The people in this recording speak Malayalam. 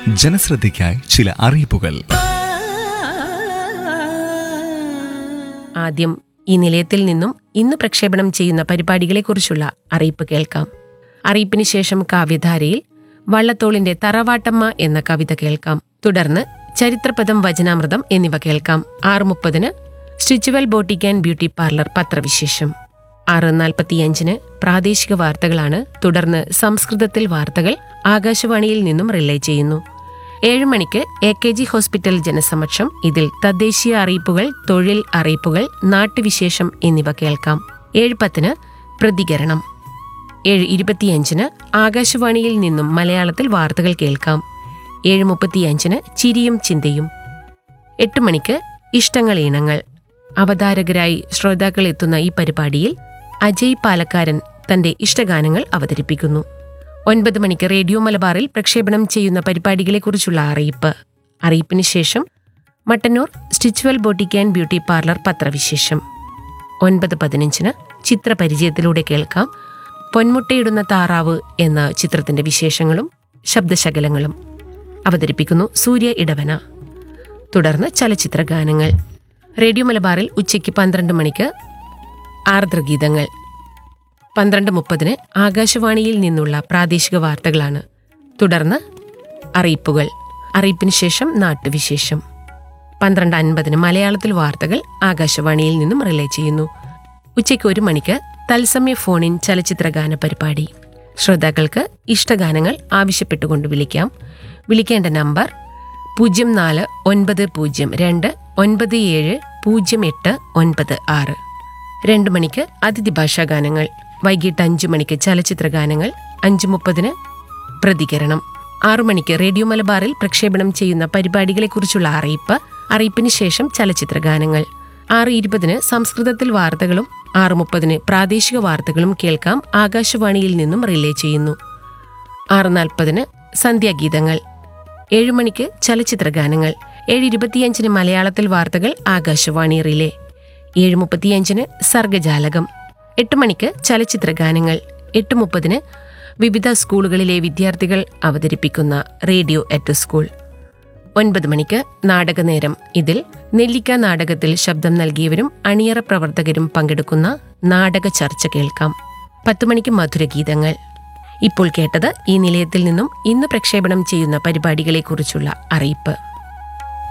ജനശ്രദ്ധയ്ക്കായി ചില അറിയിപ്പുകൾ ആദ്യം ഈ നിലയത്തിൽ നിന്നും ഇന്ന് പ്രക്ഷേപണം ചെയ്യുന്ന പരിപാടികളെക്കുറിച്ചുള്ള അറിയിപ്പ് കേൾക്കാം അറിയിപ്പിന് ശേഷം കാവ്യധാരയിൽ വള്ളത്തോളിന്റെ തറവാട്ടമ്മ എന്ന കവിത കേൾക്കാം തുടർന്ന് ചരിത്രപദം വചനാമൃതം എന്നിവ കേൾക്കാം ആറ് മുപ്പതിന് Stitchual boutique and beauty parlour പത്രവിശേഷം ആറ് നാൽപ്പത്തിയഞ്ചിന് പ്രാദേശിക വാർത്തകളാണ് തുടർന്ന് സംസ്കൃതത്തിൽ വാർത്തകൾ ആകാശവാണിയിൽ നിന്നും റിലേ ചെയ്യുന്നു ഏഴ് മണിക്ക് എ കെ ജി ഹോസ്പിറ്റൽ ജനസമക്ഷം ഇതിൽ തദ്ദേശീയ അറിയിപ്പുകൾ തൊഴിൽ അറിയിപ്പുകൾ നാട്ടുവിശേഷം എന്നിവ കേൾക്കാം ഏഴ് പത്തിന് പ്രതികരണം ഏഴ് ഇരുപത്തിയഞ്ചിന് ആകാശവാണിയിൽ നിന്നും മലയാളത്തിൽ വാർത്തകൾ കേൾക്കാം ഏഴ് മുപ്പത്തിയഞ്ചിന് ചിരിയും ചിന്തയും എട്ട് മണിക്ക് ഇഷ്ടങ്ങൾ ഈണങ്ങൾ അവതാരകരായി ശ്രോതാക്കൾ എത്തുന്ന ഈ പരിപാടിയിൽ അജയ് പാലക്കാരൻ തന്റെ ഇഷ്ടഗാനങ്ങൾ അവതരിപ്പിക്കുന്നു ഒൻപത് മണിക്ക് റേഡിയോ മലബാറിൽ പ്രക്ഷേപണം ചെയ്യുന്ന പരിപാടികളെക്കുറിച്ചുള്ള അറിയിപ്പ് അറിയിപ്പിന് ശേഷം Mattannur Stitchual boutique and beauty parlour പത്രവിശേഷം ഒൻപത് പതിനഞ്ചിന് ചിത്രപരിചയത്തിലൂടെ കേൾക്കാം പൊന്മുട്ടയിടുന്ന താറാവ് എന്ന ചിത്രത്തിന്റെ വിശേഷങ്ങളും ശബ്ദശകലങ്ങളും അവതരിപ്പിക്കുന്നു സൂര്യ ഇടവന തുടർന്ന് ചലച്ചിത്ര ഗാനങ്ങൾ റേഡിയോ മലബാറിൽ ഉച്ചയ്ക്ക് പന്ത്രണ്ട് മണിക്ക് ആർദ്രഗീതങ്ങൾ പന്ത്രണ്ട് മുപ്പതിന് ആകാശവാണിയിൽ നിന്നുള്ള പ്രാദേശിക വാർത്തകളാണ് തുടർന്ന് അറിയിപ്പുകൾ അറിയിപ്പിന് ശേഷം നാട്ടുവിശേഷം പന്ത്രണ്ട് അൻപതിന് മലയാളത്തിൽ വാർത്തകൾ ആകാശവാണിയിൽ നിന്നും റിലേ ചെയ്യുന്നു ഉച്ചയ്ക്ക് ഒരു മണിക്ക് തത്സമയ ഫോണിൻ ചലച്ചിത്ര ഗാന പരിപാടി ശ്രോതാക്കൾക്ക് ഇഷ്ടഗാനങ്ങൾ ആവശ്യപ്പെട്ടുകൊണ്ട് വിളിക്കാം വിളിക്കേണ്ട നമ്പർ പൂജ്യം നാല് ഒൻപത് പൂജ്യം രണ്ട് ഒൻപത് ഏഴ് പൂജ്യം എട്ട് ഒൻപത് ആറ് രണ്ട് മണിക്ക് അതിഥി ഭാഷാ ഗാനങ്ങൾ വൈകിട്ട് അഞ്ചു മണിക്ക് ചലച്ചിത്ര ഗാനങ്ങൾ അഞ്ചു മുപ്പതിന് പ്രതികരണം ആറു മണിക്ക് റേഡിയോ മലബാറിൽ പ്രക്ഷേപണം ചെയ്യുന്ന പരിപാടികളെക്കുറിച്ചുള്ള അറിയിപ്പ് അറിയിപ്പിന് ശേഷം ചലച്ചിത്ര ഗാനങ്ങൾ ആറ് ഇരുപതിന് സംസ്കൃതത്തിൽ വാർത്തകളും ആറ് മുപ്പതിന് പ്രാദേശിക വാർത്തകളും കേൾക്കാം ആകാശവാണിയിൽ നിന്നും റിലേ ചെയ്യുന്നു ആറ് നാൽപ്പതിന് സന്ധ്യാഗീതങ്ങൾ ഏഴു മണിക്ക് ചലച്ചിത്ര ഗാനങ്ങൾ ഏഴ് ഇരുപത്തിയഞ്ചിന് മലയാളത്തിൽ വാർത്തകൾ ആകാശവാണി റിലേ ഏഴ് മുപ്പത്തിയഞ്ചിന് സർഗജാലകം എട്ട് മണിക്ക് ചലച്ചിത്ര ഗാനങ്ങൾ എട്ട് മുപ്പതിന് വിവിധ സ്കൂളുകളിലെ വിദ്യാർത്ഥികൾ അവതരിപ്പിക്കുന്ന റേഡിയോ അറ്റ് സ്കൂൾ ഒൻപത് മണിക്ക് നാടകനേരം ഇതിൽ നെല്ലിക്ക നാടകത്തിൽ ശബ്ദം നൽകിയവരും അണിയറ പ്രവർത്തകരും പങ്കെടുക്കുന്ന നാടക ചർച്ച കേൾക്കാം പത്തു മണിക്ക് മധുരഗീതങ്ങൾ ഇപ്പോൾ കേട്ടത് ഈ നിലയത്തിൽ നിന്നും ഇന്ന് പ്രക്ഷേപണം ചെയ്യുന്ന പരിപാടികളെക്കുറിച്ചുള്ള അറിയിപ്പ്